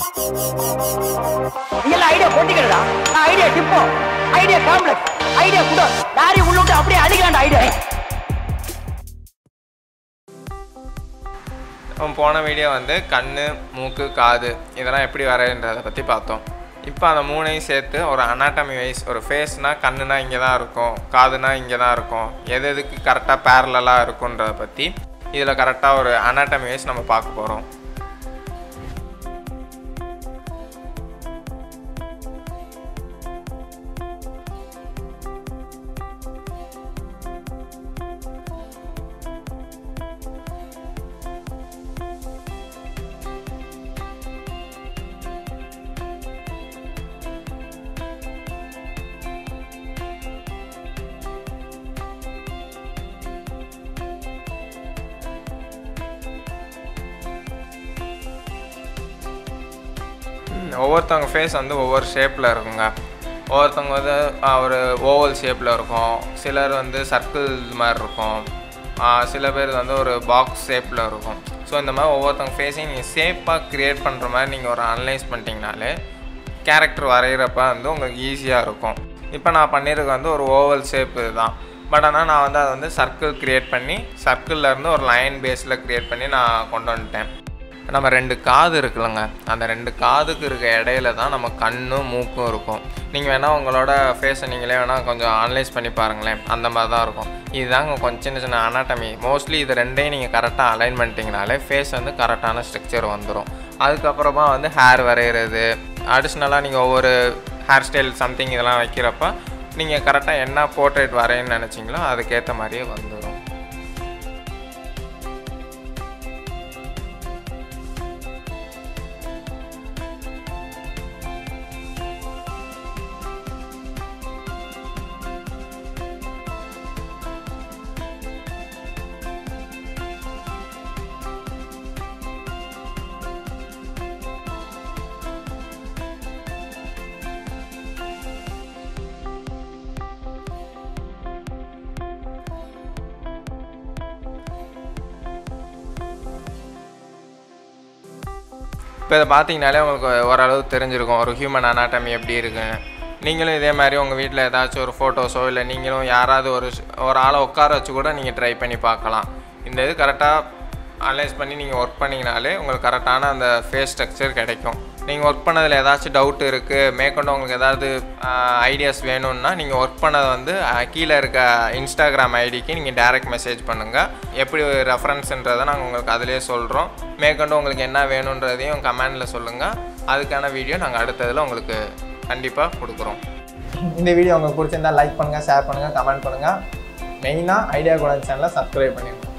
நீ எல்லாம் ஐடியா போட்டிக்கிறடா நான் idea depot idea complex idea குடோ லாரி உள்ளுட்டு அப்படியே அடிக்கலாம்டா ஐடியா நம்ம போன வீடியோ வந்து கண் மூக்கு காது இதெல்லாம் எப்படி வரைன்றதை பற்றி பார்த்தோம் இப்போ அந்த மூணையும் சேர்த்து ஒரு அனாட்டமி வைஸ் ஒரு ஃபேஸ்னால் கண்ணுனா இங்கே தான் இருக்கும் காதுனா இங்கே தான் இருக்கும் எது எதுக்கு கரெக்டாக பேரலாக இருக்குன்றதை பற்றி இதில் கரெக்டாக ஒரு அனாட்டமி வைஸ் நம்ம பார்க்க போகிறோம் ம், ஒவ்வொருத்தவங்க ஃபேஸ் வந்து ஒவ்வொரு ஷேப்பில் இருக்குங்க ஒவ்வொருத்தவங்க வந்து ஆ, ஒரு ஓவல் ஷேப்பில் இருக்கும் சிலர் வந்து சர்க்கிள் மாதிரி இருக்கும் ஆ, சில பேர் வந்து ஒரு பாக்ஸ் ஷேப்பில் இருக்கும் ஸோ இந்த மாதிரி ஒவ்வொருத்தவங்க ஃபேஸையும் நீங்கள் ஷேப்பாக க்ரியேட் பண்ணுற மாதிரி நீங்கள் ஒரு அனலைஸ் பண்ணிட்டீங்கனாலே கேரக்டர் வரைகிறப்ப வந்து உங்களுக்கு ஈஸியாக இருக்கும் இப்போ நான் பண்ணியிருக்க வந்து ஒரு ஓவல் ஷேப்பு தான் பட் ஆனால் நான் வந்து அதை வந்து சர்க்கிள் க்ரியேட் பண்ணி சர்க்கிள்ல இருந்து ஒரு லைன் பேஸில் க்ரியேட் பண்ணி நான் கொண்டு வந்துட்டேன் நம்ம ரெண்டு காது இருக்குல்லங்க அந்த ரெண்டு காதுக்கு இருக்க இடையில தான் நம்ம கண்ணும் மூக்கும் இருக்கும் நீங்கள் வேணால் உங்களோட ஃபேஸை நீங்களே வேணால் கொஞ்சம் அனலைஸ் பண்ணி பாருங்களேன் அந்த மாதிரி தான் இருக்கும் இதுதாங்க கொஞ்சம் சின்ன சின்ன அனாட்டமி மோஸ்ட்லி இது ரெண்டையும் நீங்கள் கரெக்டாக அலைன் பண்ணிட்டீங்கனாலே ஃபேஸ் வந்து கரெக்டான ஸ்ட்ரக்சர் வந்துடும் அதுக்கப்புறமா வந்து ஹேர் வரைகிறது அடிஷ்னலாக நீங்கள் ஒவ்வொரு ஹேர் ஸ்டைல் சம்திங் இதெல்லாம் வைக்கிறப்ப நீங்கள் கரெக்டாக என்ன போர்ட்ரேட் வரையன்னு நினச்சிங்களோ அதுக்கேற்ற மாதிரியே வந்துடும் இப்போ இதை பார்த்தீங்கனாலே உங்களுக்கு ஓரளவு தெரிஞ்சிருக்கும் ஒரு ஹியூமன் அனாட்டமி எப்படி இருக்குன்னு நீங்களும் இதே மாதிரி உங்கள் வீட்டில் ஏதாச்சும் ஒரு ஃபோட்டோஸோ இல்லை நீங்களும் யாராவது ஒரு ஸ்- ஒரு ஆளை உட்கார வச்சு கூட நீங்கள் ட்ரை பண்ணி பார்க்கலாம் இந்த இது கரெக்டாக அனலைஸ் பண்ணி நீங்கள் ஒர்க் பண்ணிங்கனாலே உங்களுக்கு கரெக்டான அந்த ஃபேஸ் ஸ்ட்ரக்சர் கிடைக்கும் நீங்கள் ஒர்க் பண்ணதில் ஏதாச்சும் டவுட் இருக்குது மேற்கொண்டு உங்களுக்கு ஏதாவது ஐடியாஸ் வேணும்னா நீங்கள் ஒர்க் பண்ணதை வந்து அஹ், கீழே இருக்க இன்ஸ்டாகிராம் ஐடிக்கு நீங்கள் டைரக்ட் மெசேஜ் பண்ணுங்கள் எப்படி ரெஃபரன்ஸ்ன்றதை நாங்கள் உங்களுக்கு அதிலே சொல்கிறோம் மேற்கொண்டு உங்களுக்கு என்ன வேணுன்றதையும் கமெண்டில் சொல்லுங்கள் அதுக்கான வீடியோ நாங்கள் அடுத்ததில் உங்களுக்கு கண்டிப்பாக கொடுக்குறோம் இந்த வீடியோ உங்களுக்கு பிடிச்சிருந்தா லைக் பண்ணுங்கள் ஷேர் பண்ணுங்கள் கமெண்ட் பண்ணுங்கள் மெயினாக ஐடியா கூட சேனலை சப்ஸ்கிரைப் பண்ணிடுங்க